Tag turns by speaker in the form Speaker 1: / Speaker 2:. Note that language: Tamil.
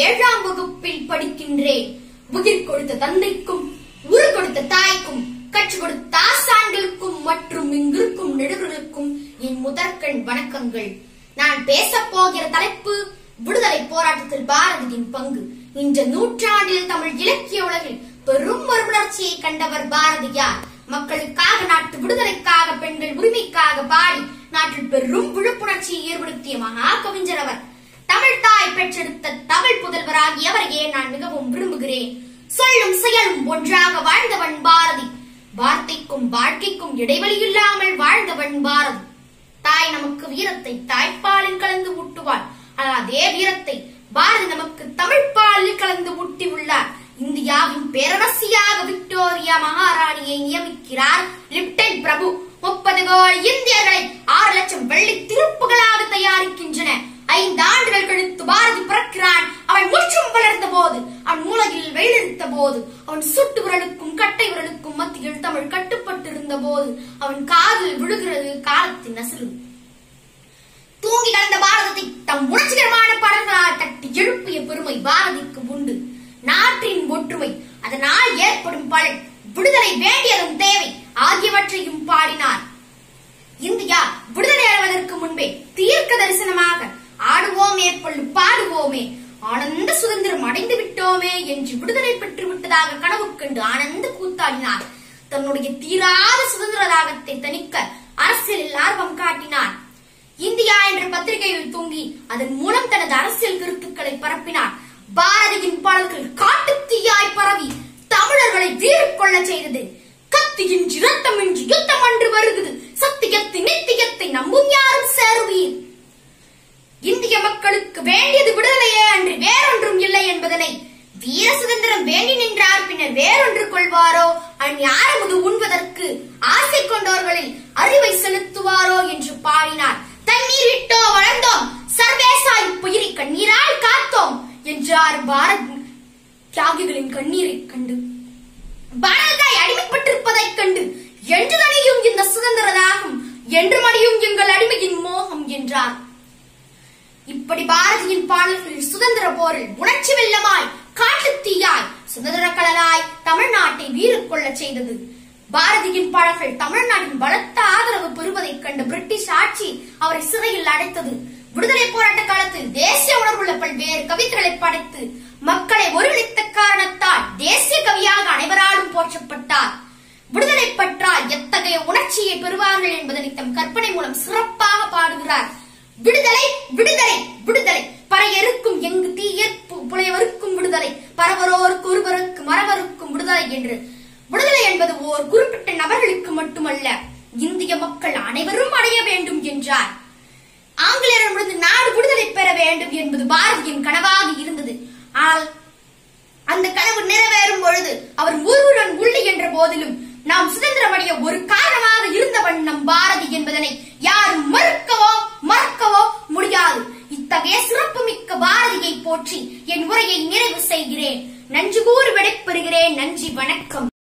Speaker 1: ஏழாம் வகுப்பில் படிக்கின்றேன் உயிர் கொடுத்த தந்தைக்கும் உரு கொடுத்த தாய்க்கும் கற்றுக் கொடுத்த ஆசான்களுக்கும் மற்றும் இங்கிருக்கும் நெடுவர்களுக்கும் என் முதற்கண் வணக்கங்கள் நான் பேசப் போகிற தலைப்பு விடுதலை போராட்டத்தில் பாரதியின் பங்கு இந்த நூற்றாண்டில் தமிழ் இலக்கிய உலகில் பெரும் மறுமலர்ச்சியை கண்டவர் பாரதியார் மக்களுக்காக நாட்டு விடுதலைக்காக பெண்கள் உரிமைக்காக பாடி நாட்டில் பெரும் விழிப்புணர்ச்சியை ஏற்படுத்திய மகா கவிஞர் அவர் தமிழ் தாய் பெற்றெடுத்த தமிழ் புதல்வராகிய அவரையே நான் மிகவும் விரும்புகிறேன் சொல்லும் செயலும் ஒன்றாக வாழ்ந்தவன் பாரதி வார்த்தைக்கும் வாழ்க்கைக்கும் இடைவெளி இல்லாமல் வாழ்ந்தவன் பாரதி தாய் நமக்கு வீரத்தை தாய்ப்பாலில் கலந்து ஊட்டுவாள் ஆனால் அதே வீரத்தை பாரதி நமக்கு தமிழ்ப்பாலில் கலந்து ஊட்டி உள்ளார் இந்தியாவின் பேரரசியாக விக்டோரியா மகாராணியை நியமிக்கிறார் லிப்டன் பிரபு முப்பது கோடி இந்தியர்களை ஆறு லட்சம் வெள்ளி திருப்புகளாக தயாரிக்கின்றன ஐந்து ஆண்டுகள் கழித்து பாரதி பிறக்கிறான் அவன் முற்றும் வளர்ந்த போது அவன் மூலையில் வெயிலெடுத்த போது அவன் சுட்டு விரலுக்கும் கட்டை விரலுக்கும் மத்தியில் தமிழ் கட்டுப்பட்டிருந்த போது அவன் காதில் விழுகிறது காலத்தின் நசிறு தூங்கி கலந்த பாரதத்தை தம் உணர்ச்சிகரமான பாடல்களால் தட்டி எழுப்பிய பெருமை பாரதிக்கு உண்டு நாட்டின் ஒற்றுமை அதனால் ஏற்படும் பலன் விடுதலை வேண்டியதும் தேவை ஆகியவற்றையும் பாடினார் இந்தியா விடுதலை அடைவதற்கு முன்பே தீர்க்க தரிசனமாக ஆடுவோமே பள்ளு பாடுவோமே ஆனந்த சுதந்திரம் அடைந்து விட்டோமே என்று விடுதலை பெற்று விட்டதாக கனவு கண்டு ஆனந்த கூத்தாடினார் தன்னுடைய தீராத சுதந்திர தாகத்தை தணிக்க அரசியலில் ஆர்வம் காட்டினார் இந்தியா என்ற பத்திரிகையில் தூங்கி அதன் மூலம் தனது அரசியல் கருத்துக்களை பரப்பினார் பாரதியின் பாடல்கள் காட்டுத்தீயாய் பரவி தமிழர்களை வீறு கொள்ள செய்தது கத்தியின்றி ரத்தமின்றி யுத்தம் அன்று வருகுது சத்தியத்தின் நித்தியத்தை நம்பும் யாரும் சேருவீர் இந்திய மக்களுக்கு வேண்டியது விடுதலையே அன்று வேறொன்றும் இல்லை என்பதனை வீர சுதந்திரம் வேண்டி நின்றார் பின்னர் வேறொன்று கொள்வாரோ அந்நியாரமுது உண்பதற்கு ஆசை கொண்டவர்களில் அறிவை செலுத்துவாரோ என்று பாடினார் தண்ணீர் விட்டோ வளர்ந்தோம் சர்வேசா இப்பயிரை கண்ணீரால் காத்தோம் என்றார் பாரத் தியாகிகளின் கண்ணீரை கண்டு பாரதாய் அடிமைப்பட்டிருப்பதைக் கண்டு என்று தனியும் இந்த சுதந்திர தாகம் என்று மடியும் எங்கள் அடிமையின் மோகம் என்றார் இப்படி பாரதியின் பாடல்களில் சுதந்திர போரில் உணர்ச்சி வெள்ளமாய் காட்டுத்தீயாய் சுதந்திர கடலாய் தமிழ்நாட்டை வீறு கொள்ளச் செய்தது பாரதியின் பாடல்கள் தமிழ்நாட்டின் பலத்த ஆதரவு பெறுவதைக் கண்ட பிரிட்டிஷ் ஆட்சி அவரை சிறையில் அடைத்தது விடுதலை போராட்ட காலத்தில் தேசிய உணர்வுள்ள பல்வேறு கவிதைகளை படைத்து மக்களை ஒருங்கிணைத்த காரணத்தால் தேசிய கவியாக அனைவராலும் போற்றப்பட்டார் விடுதலை பற்றால் எத்தகைய உணர்ச்சியை பெறுவார்கள் என்பதனை தம் கற்பனை மூலம் சிறப்பாக பாடுகிறார் விடுதலை விடுதலை விடுதலை பறையறுக்கும் எங்கு தீயற்பு புலையவருக்கும் விடுதலை பரவரோருக்கு ஒருவருக்கு மறவருக்கும் விடுதலை என்று விடுதலை என்பது ஓர் குறிப்பிட்ட நபர்களுக்கு மட்டுமல்ல இந்திய மக்கள் அனைவரும் அடைய வேண்டும் என்றார் ஆங்கிலேயரிடமிருந்து நாடு விடுதலை பெற வேண்டும் என்பது பாரதியின் கனவாக இருந்தது ஆனால் அந்த கனவு நிறைவேறும் பொழுது அவர் ஒருவருடன் உள்ளே என்ற போதிலும் நாம் சுதந்திரமடைய ஒரு காரணமாக இருந்தவன் நம் பாரதி என்பதனை யாரும் மறுக்கவோ மறக்கவோ முடியாது இத்தகைய சிறப்புமிக்க பாரதியை போற்றி என் உரையை நிறைவு செய்கிறேன் நன்றி கூறு விடைபெறுகிறேன் நன்றி வணக்கம்